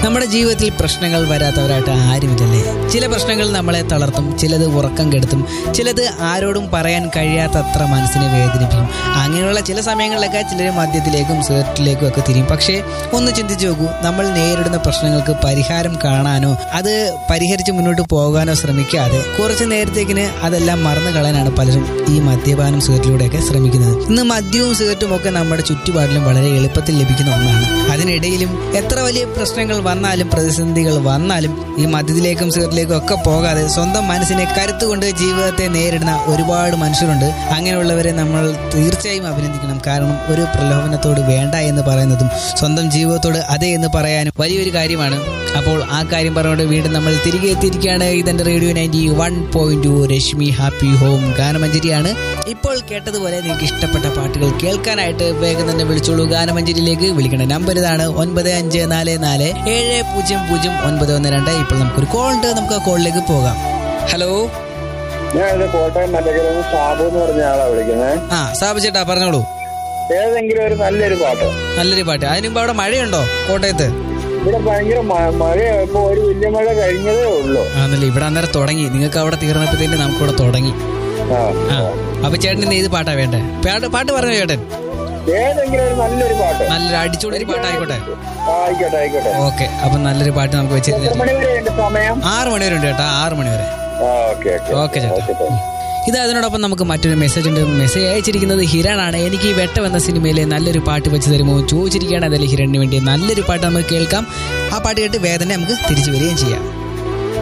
നമ്മുടെ ജീവിതത്തിൽ പ്രശ്നങ്ങൾ വരാത്തവരായിട്ട് ആരുമില്ലല്ലേ ചില പ്രശ്നങ്ങൾ നമ്മളെ തളർത്തും ചിലത് ഉറക്കം കെടുത്തും ചിലത് ആരോടും പറയാൻ കഴിയാത്തത്ര മനസ്സിനെ വേദനിപ്പിക്കും അങ്ങനെയുള്ള ചില സമയങ്ങളിലൊക്കെ ചിലർ മദ്യത്തിലേക്കും സിഗരറ്റിലേക്കും ഒക്കെ തിരിയും പക്ഷേ ഒന്ന് ചിന്തിച്ചു നോക്കൂ നമ്മൾ നേരിടുന്ന പ്രശ്നങ്ങൾക്ക് പരിഹാരം കാണാനോ അത് പരിഹരിച്ച് മുന്നോട്ട് പോകാനോ ശ്രമിക്കാതെ കുറച്ച് നേരത്തേക്കിന് അതെല്ലാം മറന്നു കളയാനാണ് പലരും ഈ മദ്യപാനം സിഗരറ്റിലൂടെയൊക്കെ ശ്രമിക്കുന്നത് ഇന്ന് മദ്യവും സിഗരറ്റും ഒക്കെ നമ്മുടെ ചുറ്റുപാടിലും വളരെ എളുപ്പത്തിൽ ലഭിക്കുന്ന ഒന്നാണ് അതിനിടയിലും എത്ര വലിയ പ്രശ്നങ്ങൾ വന്നാലും പ്രതിസന്ധികൾ വന്നാലും ഈ മദ്യത്തിലേക്കും സിഗരറ്റിലേക്കും ഒക്കെ പോകാതെ സ്വന്തം മനസ്സിനെ കരുത്തുകൊണ്ട് ജീവിതത്തെ നേരിടുന്ന ഒരുപാട് മനുഷ്യരുണ്ട് അങ്ങനെയുള്ളവരെ നമ്മൾ തീർച്ചയായും അഭിനന്ദിക്കണം കാരണം ഒരു പ്രലോഭനത്തോട് വേണ്ട എന്ന് പറയുന്നതും സ്വന്തം ജീവിതത്തോട് അതെ എന്ന് പറയാനും വലിയൊരു കാര്യമാണ് അപ്പോൾ ആ കാര്യം പറഞ്ഞുകൊണ്ട് വീണ്ടും നമ്മൾ തിരികെ എത്തിയിരിക്കുകയാണ് ഇതെന്റെ radio ninety one point two Rashmi happy home ഗാനമഞ്ജരിയാണ് ഇപ്പോൾ കേട്ടതുപോലെ നിങ്ങൾക്ക് ഇഷ്ടപ്പെട്ട പാട്ടുകൾ കേൾക്കാനായിട്ട് വേഗം തന്നെ വിളിച്ചോളൂ ഗാനമഞ്ജരിയിലേക്ക് വിളിക്കേണ്ട നമ്പർ ഇതാണ് ഒൻപത് അഞ്ച് നാല് നാല് ഏഴ് പൂജ്യം പൂജ്യം ഒൻപത് ഒന്ന് രണ്ട് ഇപ്പോൾ നമുക്കൊരു കോൾ ഉണ്ട് നമുക്ക് ആ കോളിലേക്ക് പോകാം ഹലോ ഞാൻ ഇത് കോട്ടയം മറ്റക്കര ഷാബു എന്ന് പറഞ്ഞ ആളാ വിളിക്കുന്നത് ആ സാബു ചേട്ടാ പറഞ്ഞോളൂ ഏതെങ്കിലും ഒരു നല്ലൊരു പാട്ട് നല്ലൊരു പാട്ട് അതിന് മുമ്പ് അവിടെ മഴയുണ്ടോ കോട്ടയത്ത് ഇവിടെ ഭയങ്കര മ- മഴ ഇപ്പൊ ഒരു വലിയ മഴ കഴിഞ്ഞതേ ഉള്ളൂ ആണല്ലേ ഇവിടെ അന്നേരം തുടങ്ങി നിങ്ങൾക്ക് അവിടെ തീർന്നപ്പോഴത്തേന് നമുക്കിവിടെ തുടങ്ങി ആ ആ അപ്പൊ ചേട്ടൻ ഇന്ന് ഏത് പാട്ടാ വേണ്ടേ പാട്ട് പാട്ട് പറഞ്ഞു ചേട്ടൻ ഏതെങ്കിലും ഒരു നല്ലൊരു പാട്ട് നല്ലൊരു അടിച്ചുകൊണ്ടൊരു പാട്ടായിക്കോട്ടെ ആ, ആയിക്കോട്ടെ ആയിക്കോട്ടെ ഓക്കെ അപ്പൊ നല്ലൊരു പാട്ട് നമുക്ക് എത്ര വെച്ചിരുന്നു മണി വരെ ഉണ്ട് സമയം ആറ് മണി വരെ ഉണ്ട് ചേട്ടാ ആറ് മണി വരെ ആ ഓക്കെ ഓക്കെ ചേട്ടാ ഓക്കെ ഇത് അതിനോടൊപ്പം നമുക്ക് മറ്റൊരു മെസ്സേജ് ഉണ്ട് മെസ്സേജ് അയച്ചിരിക്കുന്നത് ഹിരണാണ് എനിക്ക് ഈ വെട്ടം എന്ന സിനിമയിലെ നല്ലൊരു പാട്ട് വെച്ച് തരുമോ ചോദിച്ചിരിക്കുകയാണ് അതിൽ ഹിരണിന് വേണ്ടി നല്ലൊരു പാട്ട് നമുക്ക് കേൾക്കാം ആ പാട്ട് കേട്ട് വേദന നമുക്ക് തിരിച്ചു വരികയും ചെയ്യാം